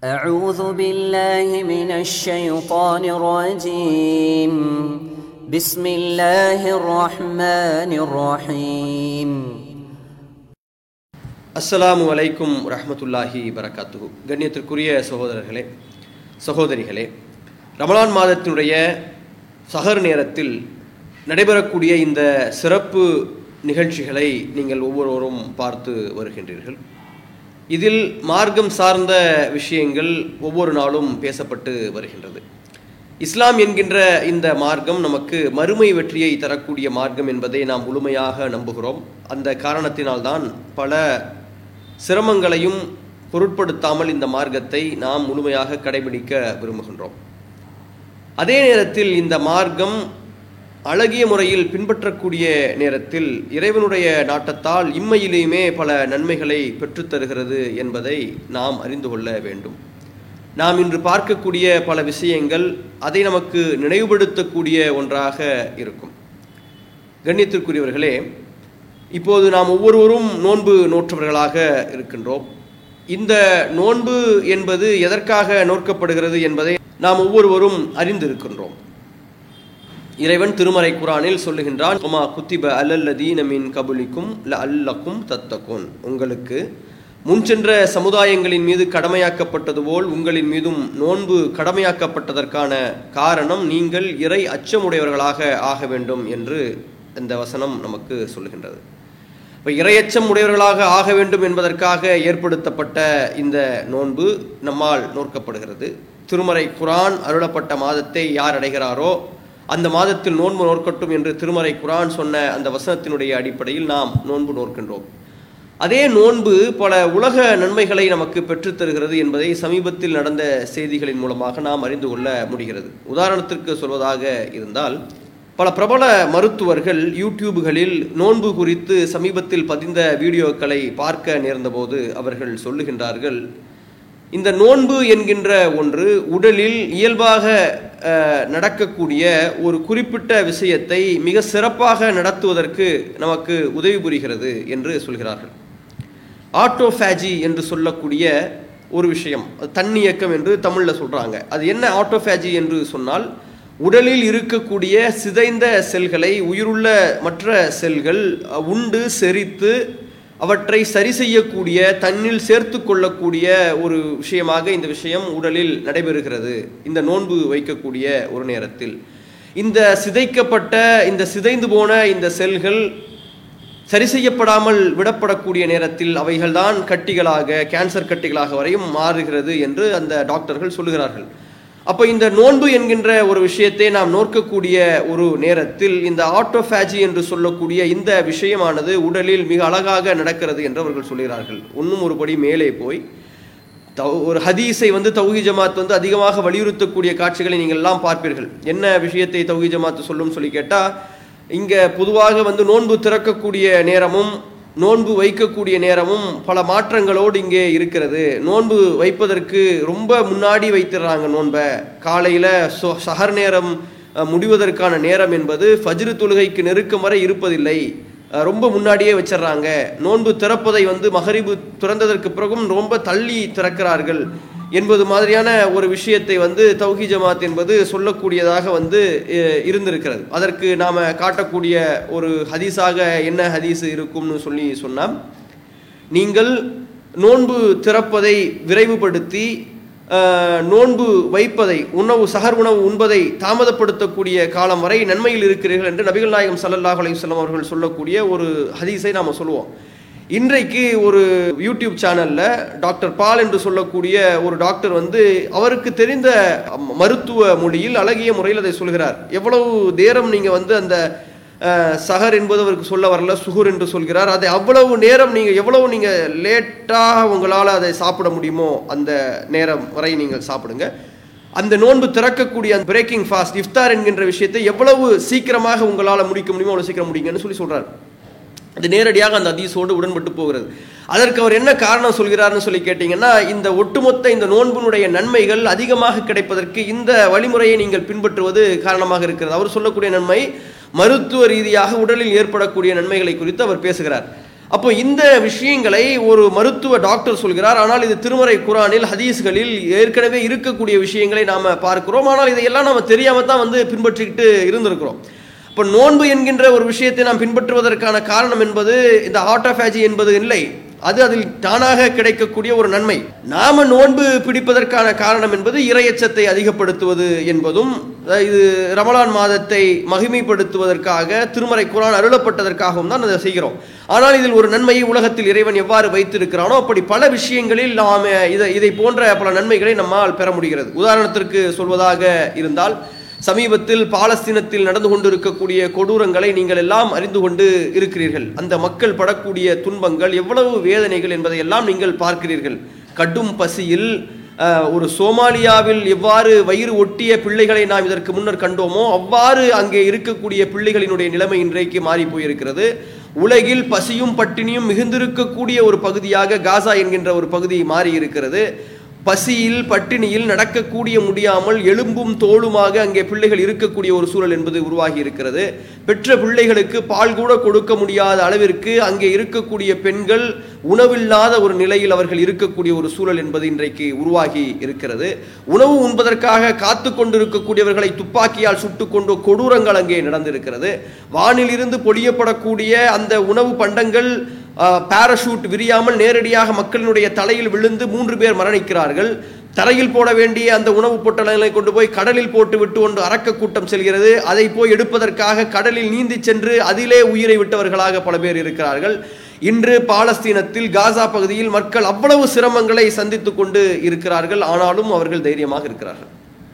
أعوذ بالله من الشيطان الرجيم بسم الله الرحمن الرحيم அஸ்ஸலாமு அலைக்கும் ரஹ்மத்துல்லாஹி வரகாத்துஹு கண்ணியத்திற்குரிய சகோதரர்களே சகோதரிகளே ரமலான் மாதத்தினுடைய சஹர் நேரத்தில் நடைபெறக்கூடிய இந்த சிறப்பு நிகழ்ச்சிகளை நீங்கள் ஒவ்வொருவரும் பார்த்து வருகின்றீர்கள் இதில் மார்க்கம் சார்ந்த விஷயங்கள் ஒவ்வொரு நாளும் பேசப்பட்டு வருகின்றது இஸ்லாம் என்கின்ற இந்த மார்க்கம் நமக்கு மறுமை வெற்றியை தரக்கூடிய மார்க்கம் என்பதை நாம் முழுமையாக நம்புகிறோம் அந்த காரணத்தினால்தான் பல சிரமங்களையும் பொருட்படுத்தாமல் இந்த மார்க்கத்தை நாம் முழுமையாக கடைபிடிக்க விரும்புகின்றோம் அதே நேரத்தில் இந்த மார்க்கம் அழகிய முறையில் பின்பற்றக்கூடிய நேரத்தில் இறைவனுடைய நாட்டத்தால் இம்மையிலேயுமே பல நன்மைகளை பெற்றுத்தருகிறது என்பதை நாம் அறிந்து கொள்ள வேண்டும் நாம் இன்று பார்க்கக்கூடிய பல விஷயங்கள் அதை நமக்கு நினைவுபடுத்தக்கூடிய ஒன்றாக இருக்கும் கண்ணியத்திற்குரியவர்களே இப்போது நாம் ஒவ்வொருவரும் நோன்பு நோற்றவர்களாக இருக்கின்றோம் இந்த நோன்பு என்பது எதற்காக நோக்கப்படுகிறது என்பதை நாம் ஒவ்வொருவரும் அறிந்திருக்கின்றோம் இறைவன் திருமறை குரானில் சொல்லுகின்றான் ஒமா குத்திப அல்லல்லதீன மின் கபுலிக்கும் ல அல்லக்கும் தத்தக்கும் உங்களுக்கு முன் சென்ற சமுதாயங்களின் மீது கடமையாக்கப்பட்டது போல் உங்களின் மீதும் நோன்பு கடமையாக்கப்பட்டதற்கான காரணம் நீங்கள் இறை அச்சமுடையவர்களாக ஆக வேண்டும் என்று இந்த வசனம் நமக்கு சொல்லுகின்றது இப்போ இரையச்சம் உடையவர்களாக ஆக வேண்டும் என்பதற்காக ஏற்படுத்தப்பட்ட இந்த நோன்பு நம்மால் நோக்கப்படுகிறது திருமறை குரான் அருளப்பட்ட மாதத்தை யார் அடைகிறாரோ அந்த மாதத்தில் நோன்பு நோக்கட்டும் என்று திருமறை குரான் சொன்ன அந்த வசனத்தினுடைய அடிப்படையில் நாம் நோன்பு நோக்கின்றோம் அதே நோன்பு பல உலக நன்மைகளை நமக்கு பெற்றுத்தருகிறது என்பதை சமீபத்தில் நடந்த செய்திகளின் மூலமாக நாம் அறிந்து கொள்ள முடிகிறது உதாரணத்திற்கு சொல்வதாக இருந்தால் பல பிரபல மருத்துவர்கள் யூடியூபுகளில் நோன்பு குறித்து சமீபத்தில் பதிந்த வீடியோக்களை பார்க்க நேர்ந்தபோது அவர்கள் சொல்லுகின்றார்கள் இந்த நோன்பு என்கின்ற ஒன்று உடலில் இயல்பாக நடக்கக்கூடிய ஒரு குறிப்பிட்ட விஷயத்தை மிக சிறப்பாக நடத்துவதற்கு நமக்கு உதவி புரிகிறது என்று சொல்கிறார்கள் ஆட்டோஃபேஜி என்று சொல்லக்கூடிய ஒரு விஷயம் தன்னியக்கம் என்று தமிழில் சொல்கிறாங்க அது என்ன ஆட்டோஃபேஜி என்று சொன்னால் உடலில் இருக்கக்கூடிய சிதைந்த செல்களை உயிருள்ள மற்ற செல்கள் உண்டு செரித்து அவற்றை சரி செய்யக்கூடிய தன்னில் சேர்த்து கொள்ளக்கூடிய ஒரு விஷயமாக இந்த விஷயம் உடலில் நடைபெறுகிறது இந்த நோன்பு வைக்கக்கூடிய ஒரு நேரத்தில் இந்த சிதைக்கப்பட்ட இந்த சிதைந்து போன இந்த செல்கள் சரி செய்யப்படாமல் விடப்படக்கூடிய நேரத்தில் அவைகள்தான் கட்டிகளாக கேன்சர் கட்டிகளாக வரையும் மாறுகிறது என்று அந்த டாக்டர்கள் சொல்லுகிறார்கள் அப்போ இந்த நோன்பு என்கின்ற ஒரு விஷயத்தை நாம் நோக்கக்கூடிய ஒரு நேரத்தில் இந்த ஆட்டோஃபேஜி என்று சொல்லக்கூடிய இந்த விஷயமானது உடலில் மிக அழகாக நடக்கிறது என்று அவர்கள் சொல்கிறார்கள் இன்னும் ஒருபடி மேலே போய் ஒரு ஹதீஸை வந்து தௌஹி ஜமாத் வந்து அதிகமாக வலியுறுத்தக்கூடிய காட்சிகளை நீங்கள் எல்லாம் பார்ப்பீர்கள் என்ன விஷயத்தை தௌஹி ஜமாத் சொல்லும் சொல்லி கேட்டால் இங்கே பொதுவாக வந்து நோன்பு திறக்கக்கூடிய நேரமும் நோன்பு வைக்கக்கூடிய நேரமும் பல மாற்றங்களோடு இங்கே இருக்கிறது நோன்பு வைப்பதற்கு ரொம்ப முன்னாடி வைத்துடுறாங்க நோன்பை காலையில் சஹர் நேரம் முடிவதற்கான நேரம் என்பது ஃபஜ்ரு தொழுகைக்கு நெருக்கம் வரை இருப்பதில்லை ரொம்ப முன்னாடியே வச்சிடுறாங்க நோன்பு திறப்பதை வந்து மகரிபு திறந்ததற்கு பிறகும் ரொம்ப தள்ளி திறக்கிறார்கள் என்பது மாதிரியான ஒரு விஷயத்தை வந்து தௌஹி ஜமாத் என்பது சொல்லக்கூடியதாக வந்து இருந்திருக்கிறது அதற்கு நாம் காட்டக்கூடிய ஒரு ஹதீஸாக என்ன ஹதீஸ் இருக்கும்னு சொல்லி சொன்னால் நீங்கள் நோன்பு திறப்பதை விரைவுபடுத்தி நோன்பு வைப்பதை உணவு சகர் உணவு உண்பதை தாமதப்படுத்தக்கூடிய காலம் வரை நன்மையில் இருக்கிறீர்கள் என்று நபிகள் நாயகம் சல்லல்லாஹ் அலையுஸ்லாம் அவர்கள் சொல்லக்கூடிய ஒரு ஹதீஸை நாம் சொல்லுவோம் இன்றைக்கு ஒரு யூடியூப் சேனலில் டாக்டர் பால் என்று சொல்லக்கூடிய ஒரு டாக்டர் வந்து அவருக்கு தெரிந்த மருத்துவ மொழியில் அழகிய முறையில் அதை சொல்கிறார் எவ்வளவு நேரம் நீங்கள் வந்து அந்த சஹர் என்பது அவருக்கு சொல்ல வரல சுகுர் என்று சொல்கிறார் அதை அவ்வளவு நேரம் நீங்கள் எவ்வளவு நீங்கள் லேட்டாக உங்களால் அதை சாப்பிட முடியுமோ அந்த நேரம் வரை நீங்கள் சாப்பிடுங்க அந்த நோன்பு திறக்கக்கூடிய அந்த பிரேக்கிங் ஃபாஸ்ட் இஃப்தார் என்கின்ற விஷயத்தை எவ்வளவு சீக்கிரமாக உங்களால் முடிக்க முடியுமோ அவ்வளோ சீக்கிரம் முடியுங்கன்னு சொல்லி சொல்கிறார் அது நேரடியாக அந்த அதீசோடு உடன்பட்டு போகிறது அதற்கு அவர் என்ன காரணம் சொல்கிறார்னு சொல்லி கேட்டீங்கன்னா இந்த ஒட்டுமொத்த இந்த நோன்பினுடைய நன்மைகள் அதிகமாக கிடைப்பதற்கு இந்த வழிமுறையை நீங்கள் பின்பற்றுவது காரணமாக இருக்கிறது அவர் சொல்லக்கூடிய நன்மை மருத்துவ ரீதியாக உடலில் ஏற்படக்கூடிய நன்மைகளை குறித்து அவர் பேசுகிறார் அப்போ இந்த விஷயங்களை ஒரு மருத்துவ டாக்டர் சொல்கிறார் ஆனால் இது திருமறை குரானில் ஹதீஸ்களில் ஏற்கனவே இருக்கக்கூடிய விஷயங்களை நாம பார்க்கிறோம் ஆனால் இதையெல்லாம் நாம தெரியாம தான் வந்து பின்பற்றிக்கிட்டு இருந்திருக்கிறோம் இப்போ நோன்பு என்கின்ற ஒரு விஷயத்தை நாம் பின்பற்றுவதற்கான காரணம் என்பது இந்த ஆட்டோஃபேஜி என்பது இல்லை அது அதில் தானாக கிடைக்கக்கூடிய ஒரு நன்மை நாம நோன்பு பிடிப்பதற்கான காரணம் என்பது இரையச்சத்தை அதிகப்படுத்துவது என்பதும் அஹ், இது ரமலான் மாதத்தை மகிமைப்படுத்துவதற்காக திருமறை குரான் அருளப்பட்டதற்காகவும் தான் அதை செய்கிறோம் ஆனால் இதில் ஒரு நன்மையை உலகத்தில் இறைவன் எவ்வாறு வைத்திருக்கிறானோ அப்படி பல விஷயங்களில் நாம் இதை இதை போன்ற பல நன்மைகளை நம்மால் பெற முடிகிறது உதாரணத்திற்கு சொல்வதாக இருந்தால் சமீபத்தில் பாலஸ்தீனத்தில் நடந்து கொண்டிருக்கக்கூடிய கொடூரங்களை நீங்கள் எல்லாம் அறிந்து கொண்டு இருக்கிறீர்கள் அந்த மக்கள் படக்கூடிய துன்பங்கள் எவ்வளவு வேதனைகள் என்பதையெல்லாம் நீங்கள் பார்க்கிறீர்கள் கடும் பசியில் அஹ், ஒரு சோமாலியாவில் எவ்வாறு வயிறு ஒட்டிய பிள்ளைகளை நாம் இதற்கு முன்னர் கண்டோமோ அவ்வாறு அங்கே இருக்கக்கூடிய பிள்ளைகளினுடைய நிலைமை இன்றைக்கு மாறி போயிருக்கிறது உலகில் பசியும் பட்டினியும் மிகுந்திருக்கக்கூடிய ஒரு பகுதியாக காசா என்கின்ற ஒரு பகுதி மாறி இருக்கிறது பசியில் பட்டினியில் நடக்கக்கூடிய முடியாமல் எலும்பும் தோளுமாக அங்கே பிள்ளைகள் இருக்கக்கூடிய ஒரு சூழல் என்பது உருவாகி இருக்கிறது பெற்ற பிள்ளைகளுக்கு பால் கூட கொடுக்க முடியாத அளவிற்கு அங்கே இருக்கக்கூடிய பெண்கள் உணவில்லாத ஒரு நிலையில் அவர்கள் இருக்கக்கூடிய ஒரு சூழல் என்பது இன்றைக்கு உருவாகி இருக்கிறது உணவு உண்பதற்காக காத்து கொண்டிருக்கக்கூடியவர்களை துப்பாக்கியால் சுட்டுக் கொண்டு கொடூரங்கள் அங்கே நடந்திருக்கிறது வானில் இருந்து பொழியப்படக்கூடிய அந்த உணவு பண்டங்கள் பாராஷூட் விரியாமல் நேரடியாக மக்களினுடைய தலையில் விழுந்து மூன்று பேர் மரணிக்கிறார்கள் தரையில் போட வேண்டிய அந்த உணவுப் பொட்டலங்களை கொண்டு போய் கடலில் போட்டு விட்டு கொண்டு அரக்க கூட்டம் செல்கிறது அதை போய் எடுப்பதற்காக கடலில் நீந்தி சென்று அதிலே உயிரை விட்டவர்களாக பல பேர் இருக்கிறார்கள் இன்று பாலஸ்தீனத்தில் காசா பகுதியில் மக்கள் அவ்வளவு சிரமங்களை சந்தித்துக் கொண்டு இருக்கிறார்கள் ஆனாலும் அவர்கள் தைரியமாக இருக்கிறார்கள்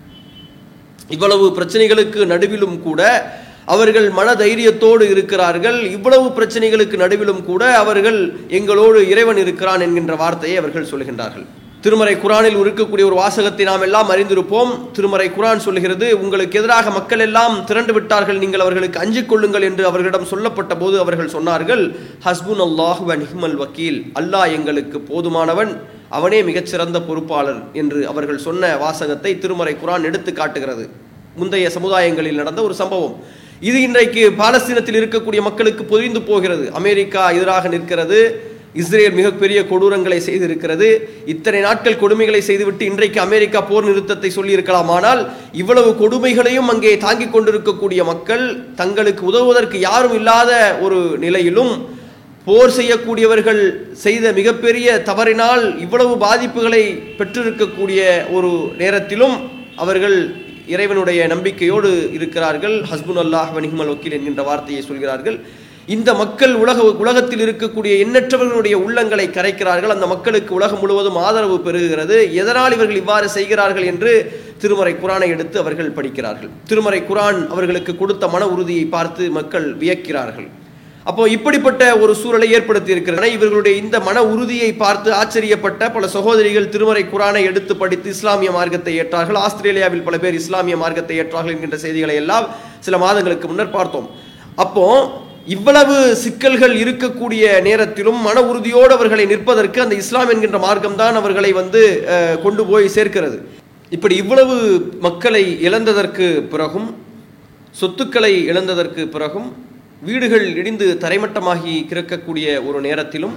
இவ்வளவு பிரச்சனைகளுக்கு நடுவிலும் கூட அவர்கள் மன தைரியத்தோடு இருக்கிறார்கள் இவ்வளவு பிரச்சனைகளுக்கு நடுவிலும் கூட அவர்கள் எங்களோடு இறைவன் இருக்கிறான் என்கின்ற வார்த்தையை அவர்கள் சொல்கின்றார்கள் திருமறை குரானில் இருக்கக்கூடிய ஒரு வாசகத்தை நாம் எல்லாம் அறிந்திருப்போம் திருமறை குரான் சொல்கிறது உங்களுக்கு எதிராக மக்கள் எல்லாம் திரண்டு விட்டார்கள் நீங்கள் அவர்களுக்கு அஞ்சிக் கொள்ளுங்கள் என்று அவர்களிடம் சொல்லப்பட்ட போது அவர்கள் சொன்னார்கள் ஹஸ்புன் அல்லாஹு நிஹ்மல் வக்கீல் அல்லாஹ் எங்களுக்கு போதுமானவன் அவனே மிகச்சிறந்த பொறுப்பாளர் என்று அவர்கள் சொன்ன வாசகத்தை திருமறை குரான் எடுத்து காட்டுகிறது முந்தைய சமுதாயங்களில் நடந்த ஒரு சம்பவம் இது இன்றைக்கு பாலஸ்தீனத்தில் இருக்கக்கூடிய மக்களுக்கு பொதிந்து போகிறது அமெரிக்கா எதிராக நிற்கிறது இஸ்ரேல் மிகப்பெரிய கொடூரங்களை செய்திருக்கிறது இத்தனை நாட்கள் கொடுமைகளை செய்துவிட்டு இன்றைக்கு அமெரிக்கா போர் நிறுத்தத்தை சொல்லியிருக்கலாம் ஆனால் இவ்வளவு கொடுமைகளையும் அங்கே தாங்கிக் கொண்டிருக்கக்கூடிய மக்கள் தங்களுக்கு உதவுவதற்கு யாரும் இல்லாத ஒரு நிலையிலும் போர் செய்யக்கூடியவர்கள் செய்த மிகப்பெரிய தவறினால் இவ்வளவு பாதிப்புகளை பெற்றிருக்கக்கூடிய ஒரு நேரத்திலும் அவர்கள் இறைவனுடைய நம்பிக்கையோடு இருக்கிறார்கள் ஹஸ்புன் அல்லாஹ் வனிஹ்மல் வக்கீல் என்கின்ற வார்த்தையை சொல்கிறார்கள் இந்த மக்கள் உலக உலகத்தில் இருக்கக்கூடிய எண்ணற்றவர்களுடைய உள்ளங்களை கரைக்கிறார்கள் அந்த மக்களுக்கு உலகம் முழுவதும் ஆதரவு பெறுகிறது எதனால் இவர்கள் இவ்வாறு செய்கிறார்கள் என்று திருமறை குரானை எடுத்து அவர்கள் படிக்கிறார்கள் திருமறை குரான் அவர்களுக்கு கொடுத்த மன உறுதியை பார்த்து மக்கள் வியக்கிறார்கள் அப்போ இப்படிப்பட்ட ஒரு சூழலை ஏற்படுத்தி இருக்கிறது இவர்களுடைய இந்த மன உறுதியை பார்த்து ஆச்சரியப்பட்ட பல சகோதரிகள் திருமறை குரானை எடுத்து படித்து இஸ்லாமிய மார்க்கத்தை ஏற்றார்கள் ஆஸ்திரேலியாவில் பல பேர் இஸ்லாமிய மார்க்கத்தை ஏற்றார்கள் என்கின்ற செய்திகளை எல்லாம் சில மாதங்களுக்கு முன்னர் பார்த்தோம் அப்போ இவ்வளவு சிக்கல்கள் இருக்கக்கூடிய நேரத்திலும் மன உறுதியோடு அவர்களை நிற்பதற்கு அந்த இஸ்லாம் என்கின்ற மார்க்கம் தான் அவர்களை வந்து அஹ், கொண்டு போய் சேர்க்கிறது இப்படி இவ்வளவு மக்களை இழந்ததற்கு பிறகும் சொத்துக்களை இழந்ததற்கு பிறகும் வீடுகள் இடிந்து தரைமட்டமாகி கிடக்கக்கூடிய ஒரு நேரத்திலும்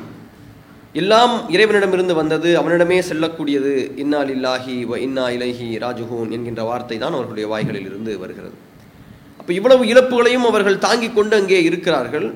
எல்லாம் இறைவனிடமிருந்து வந்தது அவனிடமே செல்லக்கூடியது இன்னா லில்லாஹி வ இன்னா இலைஹி ராஜுஹூன் என்கின்ற வார்த்தை தான் அவர்களுடைய வாய்களில் இருந்து வருகிறது அப்ப இவ்வளவு இழப்புகளையும் அவர்கள் தாங்கிக் கொண்டு அங்கே இருக்கிறார்கள்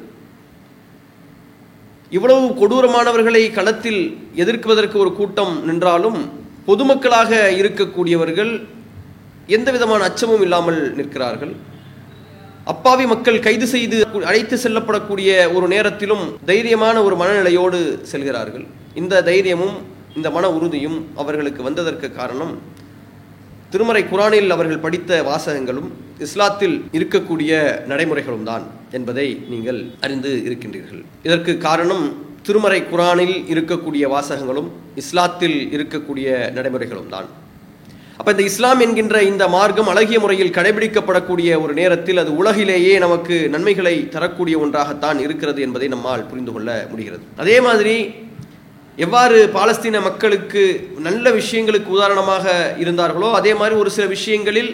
இவ்வளவு கொடூரமானவர்களை களத்தில் எதிர்க்குவதற்கு ஒரு கூட்டம் நின்றாலும் பொதுமக்களாக இருக்கக்கூடியவர்கள் எந்த விதமான அச்சமும் இல்லாமல் நிற்கிறார்கள் அப்பாவி மக்கள் கைது செய்து அழைத்து செல்லப்படக்கூடிய ஒரு நேரத்திலும் தைரியமான ஒரு மனநிலையோடு செல்கிறார்கள் இந்த தைரியமும் இந்த மன உறுதியும் அவர்களுக்கு வந்ததற்கு காரணம் திருமறை குரானில் அவர்கள் படித்த வாசகங்களும் இஸ்லாத்தில் இருக்கக்கூடிய நடைமுறைகளும் தான் என்பதை நீங்கள் அறிந்து இருக்கின்றீர்கள் இதற்கு காரணம் திருமறை குரானில் இருக்கக்கூடிய வாசகங்களும் இஸ்லாத்தில் இருக்கக்கூடிய நடைமுறைகளும் தான் அப்ப இந்த இஸ்லாம் என்கின்ற இந்த மார்க்கம் அழகிய முறையில் கடைபிடிக்கப்படக்கூடிய ஒரு நேரத்தில் அது உலகிலேயே நமக்கு நன்மைகளை தரக்கூடிய ஒன்றாகத்தான் இருக்கிறது என்பதை நம்மால் புரிந்து கொள்ள முடிகிறது அதே மாதிரி எவ்வாறு பாலஸ்தீன மக்களுக்கு நல்ல விஷயங்களுக்கு உதாரணமாக இருந்தார்களோ அதே மாதிரி ஒரு சில விஷயங்களில்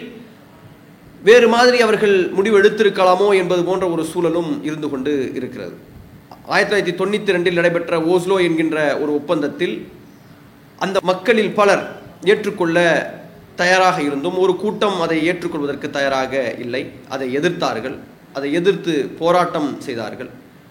வேறு மாதிரி அவர்கள் முடிவு எடுத்திருக்கலாமோ என்பது போன்ற ஒரு சூழலும் இருந்து கொண்டு இருக்கிறது ஆயிரத்தி தொள்ளாயிரத்தி தொண்ணூற்றி ரெண்டில் நடைபெற்ற ஓஸ்லோ என்கின்ற ஒரு ஒப்பந்தத்தில் அந்த மக்களில் பலர் ஏற்றுக்கொள்ள தயாராக இருந்தும் ஒரு கூட்டம் அதை ஏற்றுக்கொள்வதற்கு தயாராக இல்லை அதை எதிர்த்தார்கள் அதை எதிர்த்து போராட்டம் செய்தார்கள்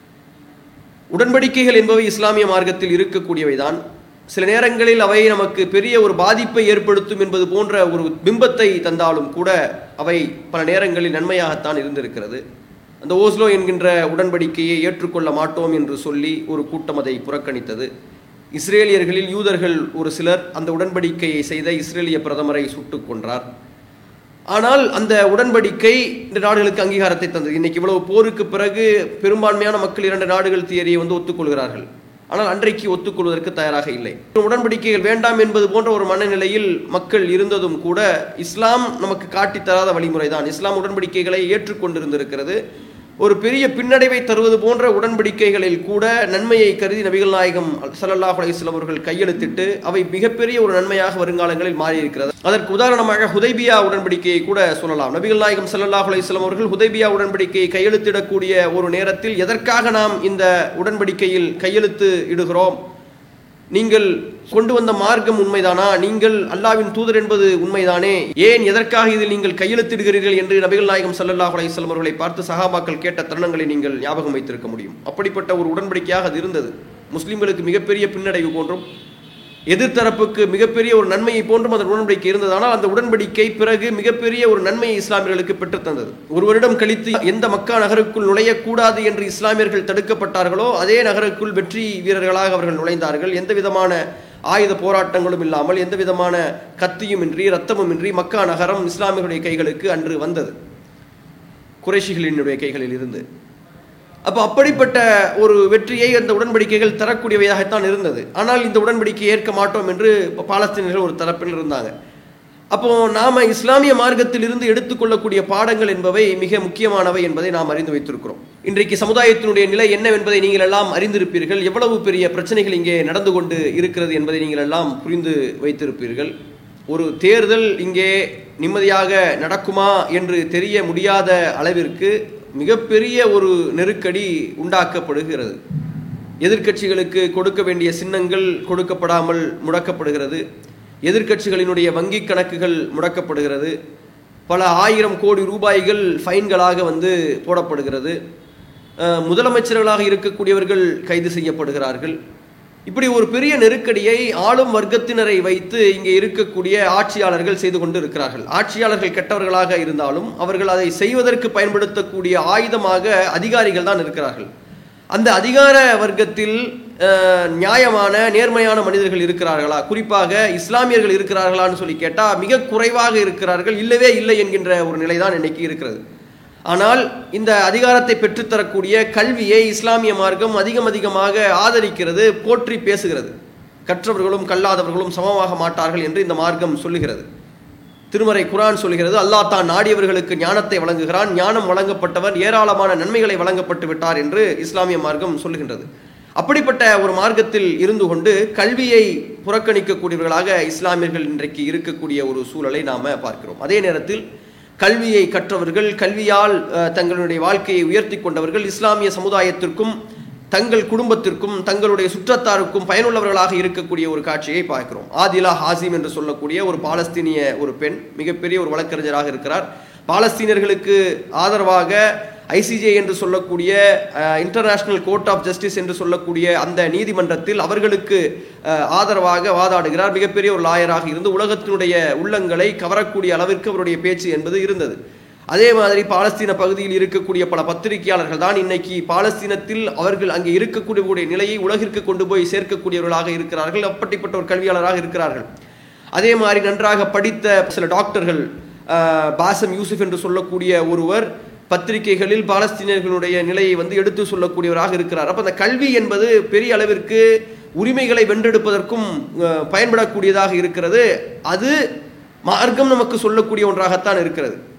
உடன்படிக்கைகள் என்பவை இஸ்லாமிய மார்க்கத்தில் இருக்கக்கூடியவைதான் சில நேரங்களில் அவை நமக்கு பெரிய ஒரு பாதிப்பை ஏற்படுத்தும் என்பது போன்ற ஒரு பிம்பத்தை தந்தாலும் கூட அவை பல நேரங்களில் நன்மையாகத்தான் இருந்திருக்கிறது அந்த ஓஸ்லோ என்கின்ற உடன்படிக்கையை ஏற்றுக்கொள்ள மாட்டோம் என்று சொல்லி ஒரு கூட்டம் அதை புறக்கணித்தது இஸ்ரேலியர்களில் யூதர்கள் ஒரு சிலர் அந்த உடன்படிக்கையை செய்த இஸ்ரேலிய பிரதமரை சுட்டுக் கொன்றார் ஆனால் அந்த உடன்படிக்கை இந்த நாடுகளுக்கு அங்கீகாரத்தை தந்தது இன்னைக்கு இவ்வளவு போருக்கு பிறகு பெரும்பான்மையான மக்கள் இரண்டு நாடுகள் தியரியை வந்து ஒத்துக்கொள்கிறார்கள் ஆனால் அன்றைக்கு ஒத்துக்கொள்வதற்கு தயாராக இல்லை உடன்படிக்கைகள் வேண்டாம் என்பது போன்ற ஒரு மனநிலையில் மக்கள் இருந்ததும் கூட இஸ்லாம் நமக்கு காட்டித் தராத வழிமுறைதான் இஸ்லாம் உடன்படிக்கைகளை ஏற்றுக்கொண்டிருந்திருக்கிறது ஒரு பெரிய பின்னடைவை தருவது போன்ற உடன்படிக்கைகளில் கூட நன்மையை கருதி நபிகள் நாயகம் ஸல்லல்லாஹு அலைஹி வஸல்லம் அவர்கள் கையெழுத்திட்டு அவை மிகப்பெரிய ஒரு நன்மையாக வருங்காலங்களில் மாறியிருக்கிறது அதற்கு உதாரணமாக ஹுதைபியா உடன்படிக்கையை கூட சொல்லலாம் நபிகள் நாயகம் ஸல்லல்லாஹு அலைஹி வஸல்லம் அவர்கள் ஹுதைபியா உடன்படிக்கையை கையெழுத்திடக்கூடிய ஒரு நேரத்தில் எதற்காக நாம் இந்த உடன்படிக்கையில் கையெழுத்து இடுகிறோம் நீங்கள் கொண்டு வந்த மார்க்கம் உண்மைதானா நீங்கள் அல்லாவின் தூதர் என்பது உண்மைதானே ஏன் எதற்காக இதில் நீங்கள் கையெழுத்திடுகிறீர்கள் என்று நபிகள் நாயகம் ஸல்லல்லாஹு அலைஹி வஸல்லம் அவர்களை பார்த்து சஹாபாக்கள் கேட்ட தருணங்களை நீங்கள் ஞாபகம் வைத்திருக்க முடியும் அப்படிப்பட்ட ஒரு உடன்படிக்கையாக அது இருந்தது முஸ்லிம்களுக்கு மிகப்பெரிய பின்னடைவு போன்றும் எதிர்த்தரப்புக்கு மிகப்பெரிய ஒரு நன்மையை போன்றும் அந்த உடன்படிக்கை இருந்தது ஆனால் அந்த உடன்படிக்கை பிறகு மிகப்பெரிய ஒரு நன்மையை இஸ்லாமியர்களுக்கு பெற்றுத் தந்தது ஒரு வருடம் கழித்து எந்த மக்கா நகருக்குள் நுழையக்கூடாது என்று இஸ்லாமியர்கள் தடுக்கப்பட்டார்களோ அதே நகருக்குள் வெற்றி வீரர்களாக அவர்கள் நுழைந்தார்கள் எந்த விதமான ஆயுத போராட்டங்களும் இல்லாமல் எந்த விதமான கத்தியும் இன்றி ரத்தமும் இன்றி மக்கா நகரம் இஸ்லாமியர்களுடைய கைகளுக்கு அன்று வந்தது குறைஷிகளினுடைய கைகளில் இருந்து அப்போ அப்படிப்பட்ட ஒரு வெற்றியை அந்த உடன்படிக்கைகள் தரக்கூடியவையாகத்தான் இருந்தது ஆனால் இந்த உடன்படிக்கையை ஏற்க மாட்டோம் என்று பாலஸ்தீனர்கள் ஒரு தரப்பில் இருந்தாங்க அப்போ நாம இஸ்லாமிய மார்க்கத்தில் இருந்து எடுத்துக்கொள்ளக்கூடிய பாடங்கள் என்பவை மிக முக்கியமானவை என்பதை நாம் அறிந்து வைத்திருக்கிறோம் இன்றைக்கு சமுதாயத்தினுடைய நிலை என்னவென்பதை நீங்கள் எல்லாம் அறிந்திருப்பீர்கள் எவ்வளவு பெரிய பிரச்சனைகள் இங்கே நடந்து கொண்டு இருக்கிறது என்பதை நீங்கள் எல்லாம் புரிந்து வைத்திருப்பீர்கள் ஒரு தேர்தல் இங்கே நிம்மதியாக நடக்குமா என்று தெரிய முடியாத அளவிற்கு மிகப்பெரிய ஒரு நெருக்கடி உண்டாக்கப்படுகிறது எதிர்க்கட்சிகளுக்கு கொடுக்க வேண்டிய சின்னங்கள் கொடுக்கப்படாமல் முடக்கப்படுகிறது எதிர்க்கட்சிகளினுடைய வங்கி கணக்குகள் முடக்கப்படுகிறது பல ஆயிரம் கோடி ரூபாய்கள் ஃபைன்களாக வந்து போடப்படுகிறது அஹ், முதலமைச்சர்களாக இருக்கக்கூடியவர்கள் கைது செய்யப்படுகிறார்கள் இப்படி ஒரு பெரிய நெருக்கடியை ஆளும் வர்க்கத்தினரை வைத்து இங்கே இருக்கக்கூடிய ஆட்சியாளர்கள் செய்து கொண்டு இருக்கிறார்கள் ஆட்சியாளர்கள் கெட்டவர்களாக இருந்தாலும் அவர்கள் அதை செய்வதற்கு பயன்படுத்தக்கூடிய ஆயுதமாக அதிகாரிகள் தான் இருக்கிறார்கள் அந்த அதிகார வர்க்கத்தில் அஹ், நியாயமான நேர்மையான மனிதர்கள் இருக்கிறார்களா குறிப்பாக இஸ்லாமியர்கள் இருக்கிறார்களான்னு சொல்லி கேட்டால் மிக குறைவாக இருக்கிறார்கள் இல்லவே இல்லை என்கின்ற ஒரு நிலைதான் இன்னைக்கு இருக்கிறது ஆனால் இந்த அதிகாரத்தை பெற்றுத்தரக்கூடிய கல்வியை இஸ்லாமிய மார்க்கம் அதிகம் அதிகமாக ஆதரிக்கிறது போற்றி பேசுகிறது கற்றவர்களும் கல்லாதவர்களும் சமமாக மாட்டார்கள் என்று இந்த மார்க்கம் சொல்லுகிறது திருமறை குரான் சொல்கிறது அல்லாஹ் தான் நாடியவர்களுக்கு ஞானத்தை வழங்குகிறான் ஞானம் வழங்கப்பட்டவர் ஏராளமான நன்மைகளை வழங்கப்பட்டு விட்டார் என்று இஸ்லாமிய மார்க்கம் சொல்லுகின்றது அப்படிப்பட்ட ஒரு மார்க்கத்தில் இருந்து கொண்டு கல்வியை புறக்கணிக்கக்கூடியவர்களாக இஸ்லாமியர்கள் இன்றைக்கு இருக்கக்கூடிய ஒரு சூழலை நாம பார்க்கிறோம் அதே நேரத்தில் கல்வியை கற்றவர்கள் கல்வியால் அஹ், தங்களுடைய வாழ்க்கையை உயர்த்தி கொண்டவர்கள் இஸ்லாமிய சமுதாயத்திற்கும் தங்கள் குடும்பத்திற்கும் தங்களுடைய சுற்றத்தாருக்கும் பயனுள்ளவர்களாக இருக்கக்கூடிய ஒரு காட்சியை பார்க்கிறோம் ஆதிலா ஹாசிம் என்று சொல்லக்கூடிய ஒரு பாலஸ்தீனிய ஒரு பெண் மிகப்பெரிய ஒரு வழக்கறிஞராக இருக்கிறார் பாலஸ்தீனர்களுக்கு ஆதரவாக ஐசிஜே என்று சொல்லக்கூடிய இன்டர்நேஷனல் கோர்ட் ஆஃப் ஜஸ்டிஸ் என்று சொல்லக்கூடிய அந்த நீதிமன்றத்தில் அவர்களுக்கு அஹ், ஆதரவாக வாதாடுகிறார் மிகப்பெரிய ஒரு லாயராக இருந்து உலகத்தினுடைய உள்ளங்களை கவரக்கூடிய அளவிற்கு அவருடைய பேச்சு என்பது இருந்தது அதே மாதிரி பாலஸ்தீன பகுதியில் இருக்கக்கூடிய பல பத்திரிகையாளர்கள் தான் இன்னைக்கு பாலஸ்தீனத்தில் அவர்கள் அங்கே இருக்கக்கூடிய நிலையை உலகிற்கு கொண்டு போய் சேர்க்கக்கூடியவர்களாக இருக்கிறார்கள் அப்படிப்பட்ட ஒரு கல்வியாளராக இருக்கிறார்கள் அதே மாதிரி நன்றாக படித்த சில டாக்டர்கள் அஹ், பாசம் யூசுப் என்று சொல்லக்கூடிய ஒருவர் பத்திரிகைகளில் பாலஸ்தீனர்களுடைய நிலையை வந்து எடுத்து சொல்லக்கூடியவராக இருக்கிறார் அப்ப அந்த கல்வி என்பது பெரிய அளவிற்கு உரிமைகளை வென்றெடுப்பதற்கும் அஹ், பயன்படக்கூடியதாக இருக்கிறது அது மார்க்கம் நமக்கு சொல்லக்கூடிய ஒன்றாகத்தான் இருக்கிறது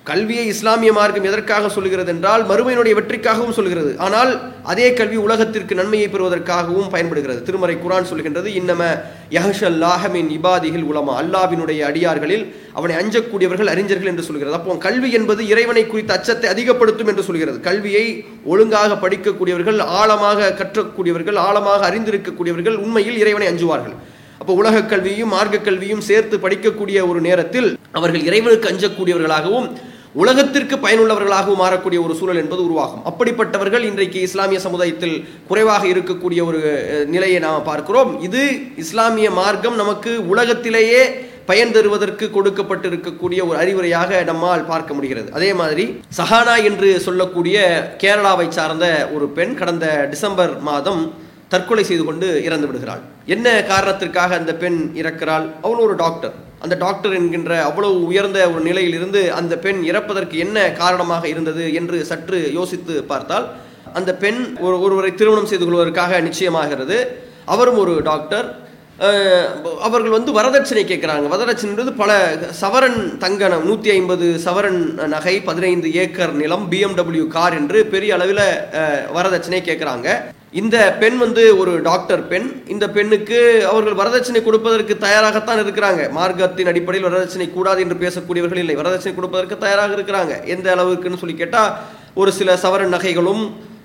கல்வியை இஸ்லாமிய மார்க்கம் எதற்காக சொல்கிறது என்றால் மறுமையினுடைய வெற்றிக்காகவும் சொல்கிறது ஆனால் அதே கல்வி உலகத்திற்கு நன்மையை பெறுவதற்காகவும் பயன்படுகிறது திருமறை குரான் சொல்கின்றது இன்னம யஹஷல்லாஹமின் இபாதிகள் உலமா அல்லாவினுடைய அடியார்களில் அவனை அஞ்சக்கூடியவர்கள் அறிஞர்கள் என்று சொல்கிறது அப்போ கல்வி என்பது இறைவனை குறித்த அச்சத்தை அதிகப்படுத்தும் என்று சொல்கிறது கல்வியை ஒழுங்காக படிக்கக்கூடியவர்கள் ஆழமாக கற்றக்கூடியவர்கள் ஆழமாக அறிந்திருக்கக்கூடியவர்கள் உண்மையில் இறைவனை அஞ்சுவார்கள் அப்போ உலக கல்வியும் மார்க்க கல்வியும் சேர்த்து படிக்கக்கூடிய ஒரு நேரத்தில் அவர்கள் இறைவனுக்கு அஞ்சக்கூடியவர்களாகவும் உலகத்திற்கு பயனுள்ளவர்களாகவும் மாறக்கூடிய ஒரு சூழல் என்பது உருவாகும் அப்படிப்பட்டவர்கள் இன்றைக்கு இஸ்லாமிய சமுதாயத்தில் குறைவாக இருக்கக்கூடிய ஒரு அஹ், நிலையை நாம் பார்க்கிறோம் இது இஸ்லாமிய மார்க்கம் நமக்கு உலகத்திலேயே பயன் தருவதற்கு கொடுக்கப்பட்டிருக்கக்கூடிய ஒரு அறிவுரையாக நம்மால் பார்க்க முடிகிறது அதே மாதிரி சஹானா என்று சொல்லக்கூடிய கேரளாவை சார்ந்த ஒரு பெண் கடந்த டிசம்பர் மாதம் தற்கொலை செய்து கொண்டு இறந்து விடுகிறாள் என்ன காரணத்திற்காக அந்த பெண் இறக்கிறாள் அவள் ஒரு டாக்டர் அந்த டாக்டர் என்கின்ற அவ்வளவு உயர்ந்த ஒரு நிலையில் இருந்து அந்த பெண் இறப்பதற்கு என்ன காரணமாக இருந்தது என்று சற்று யோசித்து பார்த்தால் அந்த பெண் ஒரு ஒருவரை திருமணம் செய்து கொள்வதற்காக நிச்சயமாகிறது அவரும் ஒரு டாக்டர் அஹ், அவர்கள் வந்து வரதட்சணை கேட்குறாங்க வரதட்சணைன்றது பல சவரன் தங்கனம் நூற்றி ஐம்பது சவரன் நகை பதினைந்து ஏக்கர் நிலம் பிஎம்டபிள்யூ கார் என்று பெரிய அளவில் வரதட்சணை கேட்குறாங்க இந்த பெண் வந்து ஒரு டாக்டர் பெண் இந்த பெண்ணுக்கு அவர்கள் வரதட்சணை கொடுப்பதற்கு தயாராகத்தான் இருக்கிறாங்க மார்க்கத்தின் அடிப்படையில் வரதட்சணை கூடாது என்று பேசக்கூடியவர்கள் இல்லை வரதட்சணை கொடுப்பதற்கு தயாராக இருக்கிறாங்க எந்த அளவுக்குன்னு சொல்லி கேட்டால் ஒரு சில சவரன் நகைகளும்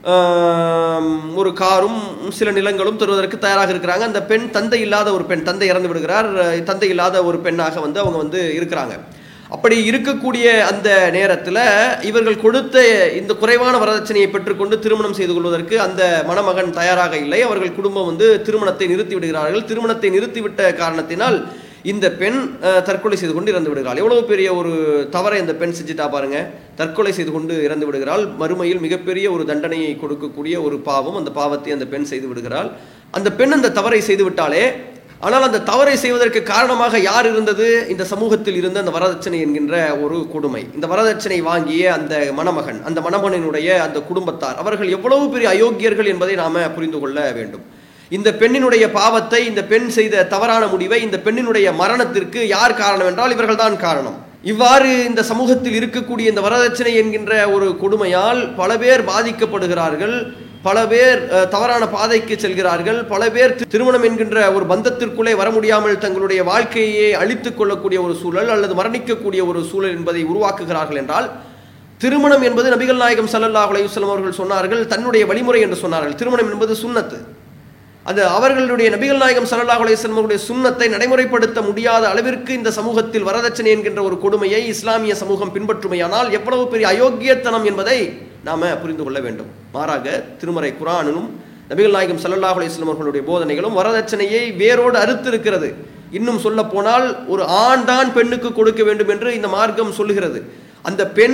ஆம், ஒரு காரும் சில நிலங்களும் தருவதற்கு தயாராக இருக்கிறாங்க அந்த பெண் தந்தை இல்லாத ஒரு பெண் தந்தை இறந்து விடுகிறார் அஹ், தந்தை இல்லாத ஒரு பெண்ணாக வந்து அவங்க வந்து இருக்கிறாங்க அப்படி இருக்கக்கூடிய அந்த நேரத்தில் இவர்கள் கொடுத்த இந்த குறைவான வரதட்சணையை பெற்றுக்கொண்டு திருமணம் செய்து கொள்வதற்கு அந்த மணமகன் தயாராக இல்லை அவர்கள் குடும்பம் வந்து திருமணத்தை நிறுத்தி விடுகிறார்கள் திருமணத்தை நிறுத்திவிட்ட காரணத்தினால் இந்த பெண் அஹ், தற்கொலை செய்து கொண்டு இறந்து விடுகிறாள் எவ்வளவு பெரிய ஒரு தவறை இந்த பெண் செஞ்சுட்டா பாருங்க தற்கொலை செய்து கொண்டு இறந்து விடுகிறாள் மறுமையில் மிகப்பெரிய ஒரு தண்டனையை கொடுக்கக்கூடிய ஒரு பாவம் அந்த பாவத்தை அந்த பெண் செய்து விடுகிறாள் அந்த பெண் அந்த தவறை செய்து விட்டாலே ஆனால் அந்த தவறை செய்வதற்கு காரணமாக யார் இருந்தது இந்த சமூகத்தில் இருந்த அந்த வரதட்சணை என்கின்ற ஒரு கொடுமை இந்த வரதட்சணை வாங்கிய அந்த மணமகன் அந்த மணமகனினுடைய அந்த குடும்பத்தார் அவர்கள் எவ்வளவு பெரிய அயோக்கியர்கள் என்பதை நாம புரிந்து கொள்ள வேண்டும் இந்த பெண்ணினுடைய பாவத்தை இந்த பெண் செய்த தவறான முடிவை இந்த பெண்ணினுடைய மரணத்திற்கு யார் காரணம் என்றால் இவர்கள்தான் காரணம் இவ்வாறு இந்த சமூகத்தில் இருக்கக்கூடிய இந்த வரதட்சணை என்கின்ற ஒரு கொடுமையால் பல பேர் பாதிக்கப்படுகிறார்கள் பல பேர் அஹ், தவறான பாதைக்கு செல்கிறார்கள் பல பேர் தி- திருமணம் என்கின்ற ஒரு பந்தத்திற்குள்ளே வர முடியாமல் தங்களுடைய வாழ்க்கையை அழித்துக் கொள்ளக்கூடிய ஒரு சூழல் அல்லது மரணிக்கக்கூடிய ஒரு சூழல் என்பதை உருவாக்குகிறார்கள் என்றால் திருமணம் என்பது நபிகள் நாயகம் ஸல்லல்லாஹு அலைஹி வஸல்லம் அவர்கள் சொன்னார்கள் தன்னுடைய வழிமுறை என்று சொன்னார்கள் திருமணம் என்பது சுன்னத்து அது அவர்களுடைய நபிகள் நாயகம் ஸல்லல்லாஹு அலைஹி வஸல்லம் அவருடைய சுன்னத்தை நடைமுறைப்படுத்த முடியாத அளவிற்கு இந்த சமூகத்தில் வரதட்சணை என்கின்ற ஒரு கொடுமையை இஸ்லாமிய சமூகம் பின்பற்றுமையானால் எவ்வளவு பெரிய அயோக்கியத்தனம் என்பதை நாம புரிந்து கொள்ள வேண்டும் மாறாக திருமறை குரானிலும் நபிகள் நாயகம் ஸல்லல்லாஹு அலைஹி வஸல்லம் அவர்களுடைய போதனைகளும் வரதட்சணையை வேரோடு அறுத்திருக்கிறது இன்னும் சொல்ல போனால் ஒரு ஆண் தான் பெண்ணுக்கு கொடுக்க வேண்டும் என்று இந்த மார்க்கம் சொல்லுகிறது அந்த பெண்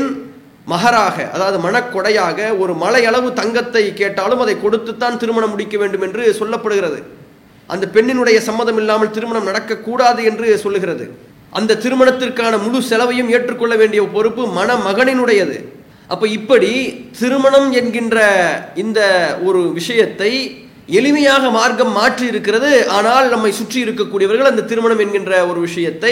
மகராக அதாவது மனக்கொடையாக ஒரு மலை அளவு தங்கத்தை கேட்டாலும் அதை கொடுத்துத்தான் திருமணம் முடிக்க வேண்டும் என்று சொல்லப்படுகிறது அந்த பெண்ணினுடைய சம்மதம் இல்லாமல் திருமணம் நடக்கக்கூடாது என்று சொல்லுகிறது அந்த திருமணத்திற்கான முழு செலவையும் ஏற்றுக்கொள்ள வேண்டிய பொறுப்பு மணமகனினுடையது அப்ப இப்படி திருமணம் என்கின்ற இந்த ஒரு விஷயத்தை எளிமையாக மார்க்கம் மாற்றி இருக்கிறது ஆனால் நம்மை சுற்றி இருக்கக்கூடியவர்கள் அந்த திருமணம் என்கின்ற ஒரு விஷயத்தை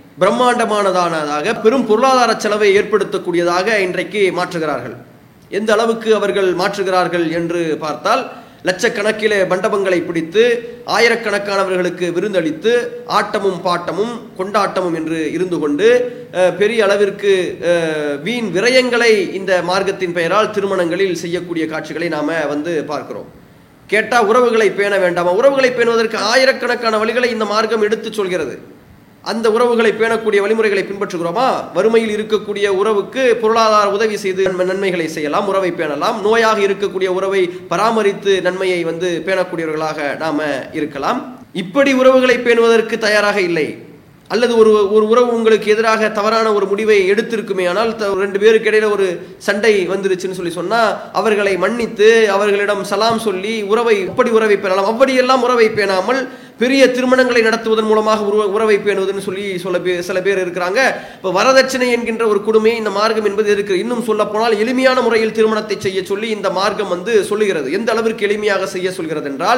பிரம்மாண்டமானதானதாக பெரும் பொருளாதார செலவை ஏற்படுத்தக்கூடியதாக இன்றைக்கு மாற்றுகிறார்கள் எந்த அளவுக்கு அவர்கள் மாற்றுகிறார்கள் என்று பார்த்தால் லட்சக்கணக்கிலே மண்டபங்களை பிடித்து ஆயிரக்கணக்கானவர்களுக்கு விருந்தளித்து ஆட்டமும் பாட்டமும் கொண்டாட்டமும் என்று இருந்து கொண்டு அஹ், பெரிய அளவிற்கு அஹ், வீண் விரயங்களை இந்த மார்க்கத்தின் பெயரால் திருமணங்களில் செய்யக்கூடிய காட்சிகளை நாம வந்து பார்க்கிறோம் கேட்டா உறவுகளை பேண வேண்டாமா உறவுகளை பேணுவதற்கு ஆயிரக்கணக்கான வழிகளை இந்த மார்க்கம் எடுத்துச் சொல்கிறது அந்த உறவுகளை பேணக்கூடிய வழிமுறைகளை பின்பற்றுகிறோமா வறுமையில் இருக்கக்கூடிய உறவுக்கு பொருளாதார உதவி செய்து நன்மை- நன்மைகளை செய்யலாம் உறவை பேணலாம் நோயாக இருக்கக்கூடிய உறவை பராமரித்து நன்மையை வந்து பேணக்கூடியவர்களாக நாம இருக்கலாம் இப்படி உறவுகளை பேணுவதற்கு தயாராக இல்லை அல்லது ஒரு ஒரு உறவு உங்களுக்கு எதிராக தவறான ஒரு முடிவை எடுத்திருக்குமே ஆனால் த- ரெண்டு பேருக்கு இடையில ஒரு சண்டை வந்துருச்சுன்னு சொல்லி சொன்னா அவர்களை மன்னித்து அவர்களிடம் சலாம் சொல்லி உறவை இப்படி உறவை பேணலாம் அப்படியெல்லாம் உறவை பேணாமல் பெரிய திருமணங்களை நடத்துவதன் மூலமாக உறவ உறவை பேணுவதுன்னு சொல்லி சொல்ல பே- சில பேர் இருக்கிறாங்க இப்போ வரதட்சணை என்கின்ற ஒரு கொடுமை இந்த மார்க்கம் என்பது இருக்கு இன்னும் சொல்ல போனால் எளிமையான முறையில் திருமணத்தை செய்ய சொல்லி இந்த மார்க்கம் வந்து சொல்லுகிறது எந்த அளவிற்கு எளிமையாக செய்ய சொல்கிறது என்றால்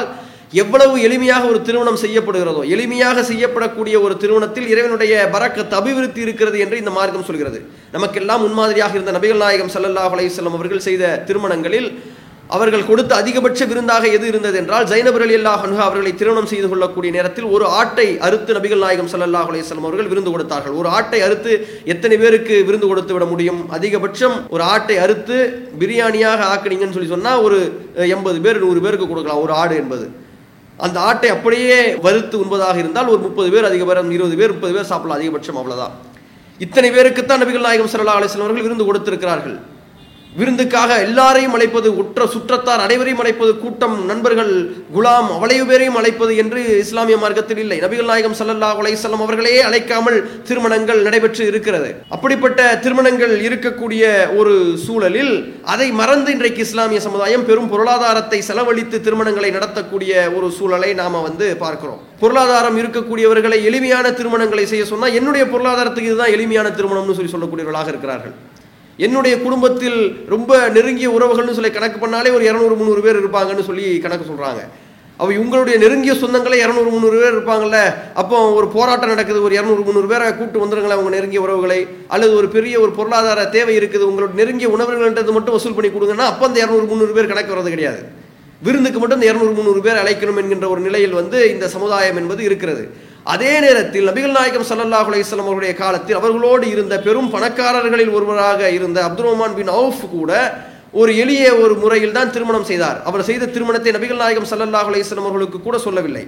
எவ்வளவு எளிமையாக ஒரு திருமணம் செய்யப்படுகிறதோ எளிமையாக செய்யப்படக்கூடிய ஒரு திருமணத்தில் இறைவனுடைய பரக்கத் அபிவிருத்தி இருக்கிறது என்று இந்த மார்க்கம் சொல்கிறது நமக்கெல்லாம் முன்மாதிரியாக இருந்த நபிகள் நாயகம் ஸல்லல்லாஹு அலைஹி வஸல்லம் அவர்கள் செய்த திருமணங்களில் அவர்கள் கொடுத்த அதிகபட்ச விருந்தாக எது இருந்தது என்றால் ஜைனபர் அலி அல்லாஹ் அன்ஹா அவர்களை திருமணம் செய்து கொள்ளக்கூடிய நேரத்தில் ஒரு ஆட்டை அறுத்து நபிகள் நாயகம் ஸல்லல்லாஹு அலைஹி வஸல்லம் அவர்கள் விருந்து கொடுத்தார்கள் ஒரு ஆட்டை அறுத்து எத்தனை பேருக்கு விருந்து கொடுத்து விட முடியும் அதிகபட்சம் ஒரு ஆட்டை அறுத்து பிரியாணியாக ஆக்குனீங்கன்னு சொல்லி சொன்னா ஒரு எண்பது பேர் நூறு பேருக்கு கொடுக்கலாம் ஒரு ஆடு என்பது அந்த ஆட்டை அப்படியே வறுத்து உண்பதாக இருந்தால் ஒரு முப்பது பேர் அதிகபட்சம் இருபது பேர் முப்பது பேர் சாப்பிடலாம் அதிகபட்சம் அவ்வளவுதான் இத்தனை பேருக்குத்தான் நபிகள் நாயகம் ஸல்லல்லாஹு அலைஹி வஸல்லம் அவர்கள் விருந்து கொடுத்திருக்கிறார்கள் விருந்துக்காக எல்லாரையும் அழைப்பது உற்ற சுற்றத்தார் அனைவரையும் அழைப்பது கூட்டம் நண்பர்கள் குலாம் அவ்வளவு பேரையும் அழைப்பது என்று இஸ்லாமிய மார்க்கத்தில் இல்லை நபிகள் நாயகம் ஸல்லல்லாஹு அலைஹி வஸல்லம் அவர்களே அழைக்காமல் திருமணங்கள் நடைபெற்று இருக்கிறது அப்படிப்பட்ட திருமணங்கள் இருக்கக்கூடிய ஒரு சூழலில் அதை மறந்து இன்றைக்கு இஸ்லாமிய சமுதாயம் பெரும் பொருளாதாரத்தை செலவழித்து திருமணங்களை நடத்தக்கூடிய ஒரு சூழலை நாம வந்து பார்க்கிறோம் பொருளாதாரம் இருக்கக்கூடியவர்களை எளிமையான திருமணங்களை செய்ய சொன்னா என்னுடைய பொருளாதாரத்துக்கு இதுதான் எளிமையான திருமணம்னு சொல்லி சொல்லக்கூடியவர்களாக இருக்கிறார்கள் என்னுடைய குடும்பத்தில் ரொம்ப நெருங்கிய உறவுகள்னு சொல்லி கணக்கு பண்ணாலே ஒரு இரநூறு முந்நூறு பேர் இருப்பாங்கன்னு சொல்லி கணக்கு சொல்றாங்க அவ உங்களுடைய நெருங்கிய சொந்தங்களே இரநூறு முந்நூறு பேர் இருப்பாங்கல்ல அப்போ ஒரு போராட்டம் நடக்குது ஒரு இரநூறு முந்நூறு பேரை கூப்பிட்டு வந்துருங்களேன் உங்க நெருங்கிய உறவுகளை அல்லது ஒரு பெரிய ஒரு பொருளாதார தேவை இருக்குது உங்களோட நெருங்கிய உணவுகள்ன்றது மட்டும் வசூல் பண்ணி கொடுங்கன்னா அப்போ அந்த இரநூறு முந்நூறு பேர் கணக்கு வர்றது கிடையாது விருந்துக்கு மட்டும் இந்த இரநூறு முந்நூறு பேர் அழைக்கணும் என்கின்ற ஒரு நிலையில் வந்து இந்த சமுதாயம் என்பது இருக்கிறது அதே நேரத்தில் நபிகள் நாயகம் ஸல்லல்லாஹு அலைஹி வஸல்லம் அவருடைய காலத்தில் அவர்களோடு இருந்த பெரும் பணக்காரர்களில் ஒருவராக இருந்த அப்துல் ரஹ்மான் பின் அவுஃப் கூட ஒரு எளிய ஒரு முறையில் தான் திருமணம் செய்தார் அவர் செய்த திருமணத்தை நபிகள் நாயகம் ஸல்லல்லாஹு அலைஹி வஸல்லம் அவர்களுக்கு கூட சொல்லவில்லை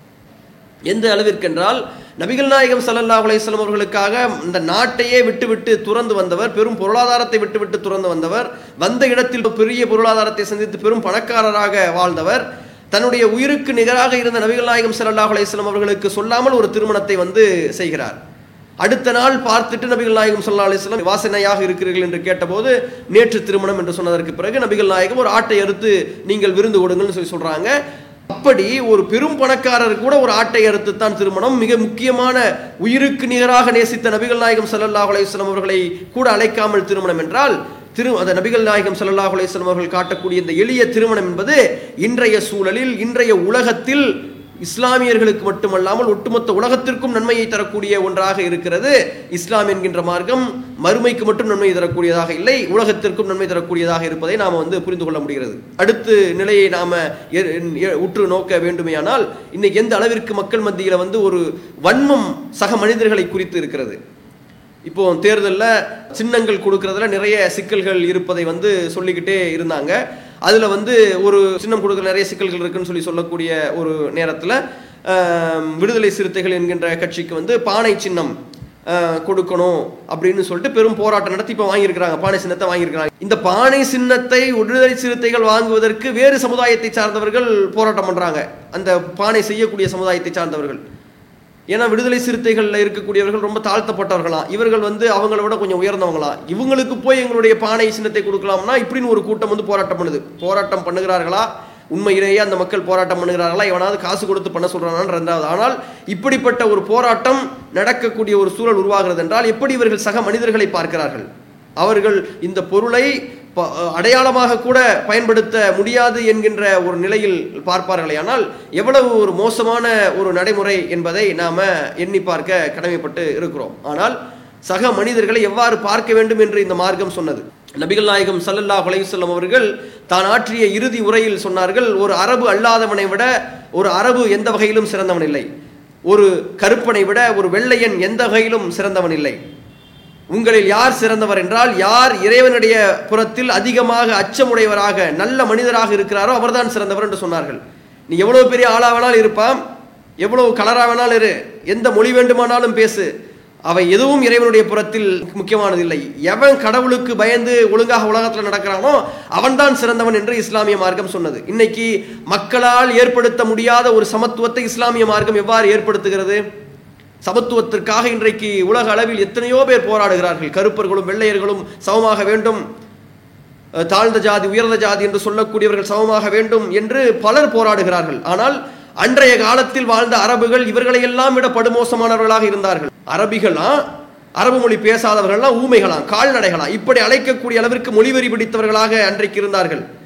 எந்த அளவிற்கென்றால் நபிகள் நாயகம் ஸல்லல்லாஹு அலைஹி வஸல்லம் அவர்களுக்காக இந்த நாட்டையே விட்டுவிட்டு துறந்து வந்தவர் பெரும் பொருளாதாரத்தை விட்டுவிட்டு துறந்து வந்தவர் வந்த இடத்தில் பெரிய பொருளாதாரத்தை சந்தித்து பெரும் பணக்காரராக வாழ்ந்தவர் தன்னுடைய உயிருக்கு நிகராக இருந்த நபிகள் நாயகம் ஸல்லல்லாஹு அலைஹி வஸல்லம் அவர்களுக்கு சொல்லாமல் ஒரு திருமணத்தை வந்து செய்கிறார் அடுத்த நாள் பார்த்துட்டு நபிகள் நாயகம் ஸல்லல்லாஹு அலைஹி வஸல்லம் வாசனையாக இருக்கிறீர்கள் என்று கேட்டபோது நேற்று திருமணம் என்று சொன்னதற்கு பிறகு நபிகள் நாயகம் ஒரு ஆட்டை அறுத்து நீங்கள் விருந்து கொடுங்கள்னு சொல்லி சொல்றாங்க அப்படி ஒரு பெரும் பணக்காரர் கூட ஒரு ஆட்டை அறுத்து தான் திருமணம் மிக முக்கியமான உயிருக்கு நிகராக நேசித்த நபிகள் நாயகம் ஸல்லல்லாஹு அலைஹி வஸல்லம் அவர்களை கூட அழைக்காமல் திருமணம் என்றால் திரு அந்த நபிகள் நாயகம் ஸல்லல்லாஹு அலைஹி வஸல்லம் அவர்கள் காட்டக்கூடிய இந்த எளிய திருமணம் என்பது இன்றைய சூழலில் இன்றைய உலகத்தில் இஸ்லாமியர்களுக்கு மட்டுமல்லாமல் ஒட்டுமொத்த உலகத்திற்கும் நன்மையை தரக்கூடிய ஒன்றாக இருக்கிறது இஸ்லாம் என்கின்ற மார்க்கம் மறுமைக்கு மட்டும் நன்மை தரக்கூடியதாக இல்லை உலகத்திற்கும் நன்மை தரக்கூடியதாக இருப்பதை நாம் வந்து புரிந்து கொள்ள முடிகிறது அடுத்து நிலையை நாம எ- எ- உற்று நோக்க வேண்டுமேயானால் இன்னைக்கு எந்த அளவிற்கு மக்கள் மத்தியில வந்து ஒரு வன்மம் சக மனிதர்களை குறித்து இருக்கிறது இப்போ தேர்தலில் சின்னங்கள் கொடுக்கறதுல நிறைய சிக்கல்கள் இருப்பதை வந்து சொல்லிக்கிட்டே இருந்தாங்க அதுல வந்து ஒரு சின்னம் கொடுக்கற நிறைய சிக்கல்கள் இருக்குன்னு சொல்லி சொல்லக்கூடிய ஒரு நேரத்துல ஆம், விடுதலை சிறுத்தைகள் என்கின்ற கட்சிக்கு வந்து பானை சின்னம் ஆ, கொடுக்கணும் அப்படின்னு சொல்லிட்டு பெரும் போராட்டம் நடத்தி இப்போ வாங்கியிருக்கிறாங்க பானை சின்னத்தை வாங்கியிருக்கிறாங்க இந்த பானை சின்னத்தை விடுதலை சிறுத்தைகள் வாங்குவதற்கு வேறு சமுதாயத்தை சார்ந்தவர்கள் போராட்டம் பண்றாங்க அந்த பானை செய்யக்கூடிய சமுதாயத்தை சார்ந்தவர்கள் ஏன்னா விடுதலை சிறுத்தைகள்ல இருக்கக்கூடியவர்கள் ரொம்ப தாழ்த்தப்பட்டவர்களா இவர்கள் வந்து அவங்கள விட கொஞ்சம் உயர்ந்தவங்களா இவங்களுக்கு போய் எங்களுடைய பானை சின்னத்தை கொடுக்கலாம்னா இப்படின்னு ஒரு கூட்டம் வந்து போராட்டம் பண்ணுது போராட்டம் பண்ணுகிறார்களா உண்மையிலேயே அந்த மக்கள் போராட்டம் பண்ணுகிறார்களா எவனாவது காசு கொடுத்து பண்ண சொல்றானான்னு ரெண்டாவது ஆனால் இப்படிப்பட்ட ஒரு போராட்டம் நடக்கக்கூடிய ஒரு சூழல் உருவாகிறது என்றால் எப்படி இவர்கள் சக மனிதர்களை பார்க்கிறார்கள் அவர்கள் இந்த பொருளை ப- அடையாளமாக கூட பயன்படுத்த முடியாது என்கின்ற ஒரு நிலையில் பார்ப்பார்களேயானால் எவ்வளவு ஒரு மோசமான ஒரு நடைமுறை என்பதை நாம எண்ணி பார்க்க கடமைப்பட்டு இருக்கிறோம் ஆனால் சக மனிதர்களை எவ்வாறு பார்க்க வேண்டும் என்று இந்த மார்க்கம் சொன்னது நபிகள் நாயகம் ஸல்லல்லாஹு அலைஹி வஸல்லம் அவர்கள் தான் ஆற்றிய இறுதி உரையில் சொன்னார்கள் ஒரு அரபு அல்லாதவனை விட ஒரு அரபு எந்த வகையிலும் சிறந்தவன் இல்லை ஒரு கருப்பனை விட ஒரு வெள்ளையன் எந்த வகையிலும் சிறந்தவன் இல்லை உங்களில் யார் சிறந்தவர் என்றால் யார் இறைவனுடைய புறத்தில் அதிகமாக அச்சமுடையவராக நல்ல மனிதராக இருக்கிறாரோ அவர்தான் சிறந்தவர் என்று சொன்னார்கள் நீ எவ்வளவு பெரிய ஆளா வேணாலும் இருப்பான் எவ்வளவு கலரா வேணாலும் இரு எந்த மொழி வேண்டுமானாலும் பேசு அவை எதுவும் இறைவனுடைய புறத்தில் முக்கியமானதில்லை எவன் கடவுளுக்கு பயந்து ஒழுங்காக உலகத்தில் நடக்கிறானோ அவன்தான் சிறந்தவன் என்று இஸ்லாமிய மார்க்கம் சொன்னது இன்னைக்கு மக்களால் ஏற்படுத்த முடியாத ஒரு சமத்துவத்தை இஸ்லாமிய மார்க்கம் எவ்வாறு ஏற்படுத்துகிறது சமத்துவத்திற்காக இன்றைக்கு உலக அளவில் எத்தனையோ பேர் போராடுகிறார்கள் கருப்பர்களும் வெள்ளையர்களும் சமமாக வேண்டும் அஹ், தாழ்ந்த ஜாதி உயர்ந்த ஜாதி என்று சொல்லக்கூடியவர்கள் சமமாக வேண்டும் என்று பலர் போராடுகிறார்கள் ஆனால் அன்றைய காலத்தில் வாழ்ந்த அரபுகள் இவர்களையெல்லாம் விட படுமோசமானவர்களாக இருந்தார்கள் அரபிகளா அரபு மொழி பேசாதவர்கள்லாம் ஊமைகளாம் கால்நடைகளாம் இப்படி அழைக்கக்கூடிய அளவிற்கு மொழிவெறி பிடித்தவர்களாக அன்றைக்கு இருந்தார்கள்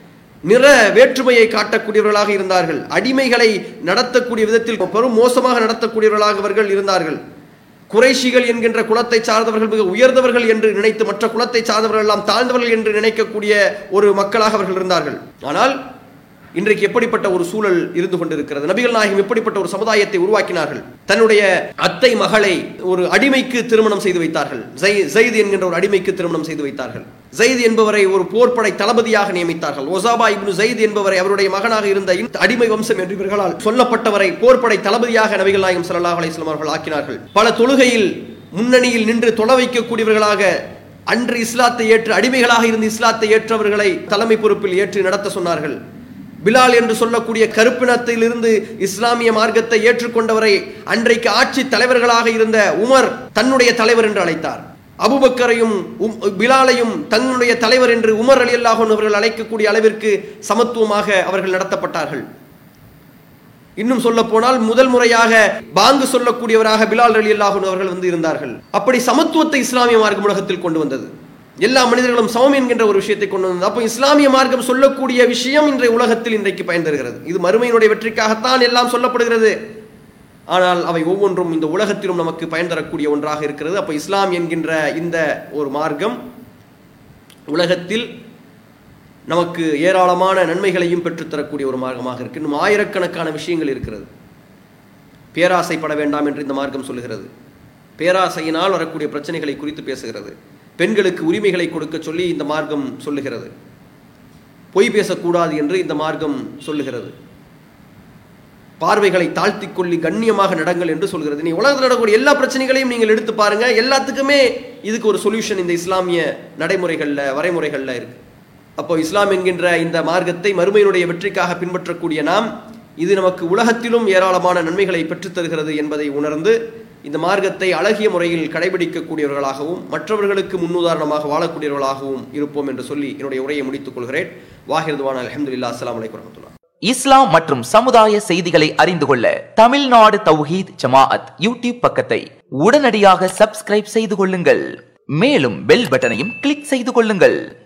நிற வேற்றுமையை காட்டக்கூடியவர்களாக இருந்தார்கள் அடிமைகளை நடத்தக்கூடிய விதத்தில் பெரும் மோசமாக நடத்தக்கூடியவர்களாக அவர்கள் இருந்தார்கள் குறைஷிகள் என்கின்ற குலத்தை சார்ந்தவர்கள் மிக உயர்ந்தவர்கள் என்று நினைத்து மற்ற குலத்தை சார்ந்தவர்கள் எல்லாம் தாழ்ந்தவர்கள் என்று நினைக்கக்கூடிய ஒரு மக்களாக அவர்கள் இருந்தார்கள் ஆனால் இன்றைக்கு எப்படிப்பட்ட ஒரு சூழல் இருந்து கொண்டிருக்கிறது நபிகள் நாயகம் எப்படிப்பட்ட ஒரு சமுதாயத்தை உருவாக்கினார்கள் தன்னுடைய அத்தை மகளை ஒரு அடிமைக்கு திருமணம் செய்து வைத்தார்கள் ஜெய்- ஜெயித் என்கின்ற ஒரு அடிமைக்கு திருமணம் செய்து வைத்தார்கள் ஜெயித் என்பவரை ஒரு போர்ப்படை தளபதியாக நியமித்தார்கள் ஒசாபா இப்னு ஜெயித் என்பவரை அவருடைய மகனாக இருந்த இந்த அடிமை வம்சம் என்று இவர்களால் சொல்லப்பட்டவரை போர்ப்படை தளபதியாக நபிகள் நாயகம் ஸல்லல்லாஹு அலைஹி வஸல்லம் அவர்கள் ஆக்கினார்கள் பல தொழுகையில் முன்னணியில் நின்று தொழ வைக்கக்கூடியவர்களாக அன்று இஸ்லாத்தை ஏற்று அடிமைகளாக இருந்து இஸ்லாத்தை ஏற்றவர்களை தலைமை பொறுப்பில் ஏற்று நடத்த சொன்னார்கள் பிலால் என்று சொல்லக்கூடிய கருப்பினத்திலிருந்து இஸ்லாமிய மார்க்கத்தை ஏற்றுக்கொண்டவரை அன்றைக்கு ஆட்சி தலைவர்களாக இருந்த உமர் தன்னுடைய தலைவர் என்று அழைத்தார் அபுபக்கரையும் உம்- பிலாலையும் தன்னுடைய தலைவர் என்று உமர் அலி அல்லாஹன் அவர்கள் அழைக்கக்கூடிய அளவிற்கு சமத்துவமாக அவர்கள் நடத்தப்பட்டார்கள் இன்னும் சொல்ல போனால் முதல் முறையாக பாங்கு சொல்லக்கூடியவராக பிலால் அலி அல்லாஹன் அவர்கள் வந்து இருந்தார்கள் அப்படி சமத்துவத்தை இஸ்லாமிய மார்க்கம் உலகத்தில் கொண்டு வந்தது எல்லா மனிதர்களும் சமம் என்கின்ற ஒரு விஷயத்தை கொண்டு வந்தது அப்போ இஸ்லாமிய மார்க்கம் சொல்லக்கூடிய விஷயம் இன்றைய உலகத்தில் இன்றைக்கு பயன் தருகிறது இது மறுமையினுடைய வெற்றிக்காகத்தான் எல்லாம் சொல்லப்படுகிறது ஆனால் அவை ஒவ்வொன்றும் இந்த உலகத்திலும் நமக்கு பயன் தரக்கூடிய ஒன்றாக இருக்கிறது அப்போ இஸ்லாம் என்கின்ற இந்த ஒரு மார்க்கம் உலகத்தில் நமக்கு ஏராளமான நன்மைகளையும் பெற்றுத்தரக்கூடிய ஒரு மார்க்கமாக இருக்கு இன்னும் ஆயிரக்கணக்கான விஷயங்கள் இருக்கிறது பேராசைப்பட வேண்டாம் என்று இந்த மார்க்கம் சொல்லுகிறது பேராசையினால் வரக்கூடிய பிரச்சனைகளை குறித்து பேசுகிறது பெண்களுக்கு உரிமைகளை கொடுக்க சொல்லி இந்த மார்க்கம் சொல்லுகிறது பொய் பேசக்கூடாது என்று இந்த மார்க்கம் சொல்லுகிறது பார்வைகளை தாழ்த்திக் கொள்ளி கண்ணியமாக நடங்கள் என்று சொல்கிறது நீ உலகத்தில் நடக்கக்கூடிய எல்லா பிரச்சனைகளையும் நீங்கள் எடுத்து பாருங்க எல்லாத்துக்குமே இதுக்கு ஒரு சொல்யூஷன் இந்த இஸ்லாமிய நடைமுறைகள்ல வரைமுறைகள்ல இருக்கு அப்போ இஸ்லாம் என்கின்ற இந்த மார்க்கத்தை மறுமையினுடைய வெற்றிக்காக பின்பற்றக்கூடிய நாம் இது நமக்கு உலகத்திலும் ஏராளமான நன்மைகளை பெற்றுத் தருகிறது என்பதை உணர்ந்து இந்த மார்க்கத்தை அழகிய முறையில் கடைபிடிக்கக்கூடியவர்களாகவும் மற்றவர்களுக்கு முன்னுதாரணமாக வாழக்கூடியவர்களாகவும் இருப்போம் என்று சொல்லி என்னுடைய உரையை முடித்துக் கொள்கிறேன் வாஹிர்துவான் அலமதுல்லா அஸ்லாம் வலைக்கம் வரமத்துல்லா இஸ்லாம் மற்றும் சமுதாய செய்திகளை அறிந்து கொள்ள தமிழ்நாடு தௌஹீத் ஜமாஅத் யூடியூப் பக்கத்தை உடனடியாக சப்ஸ்கிரைப் செய்து கொள்ளுங்கள் மேலும் பெல் பட்டனையும் கிளிக் செய்து கொள்ளுங்கள்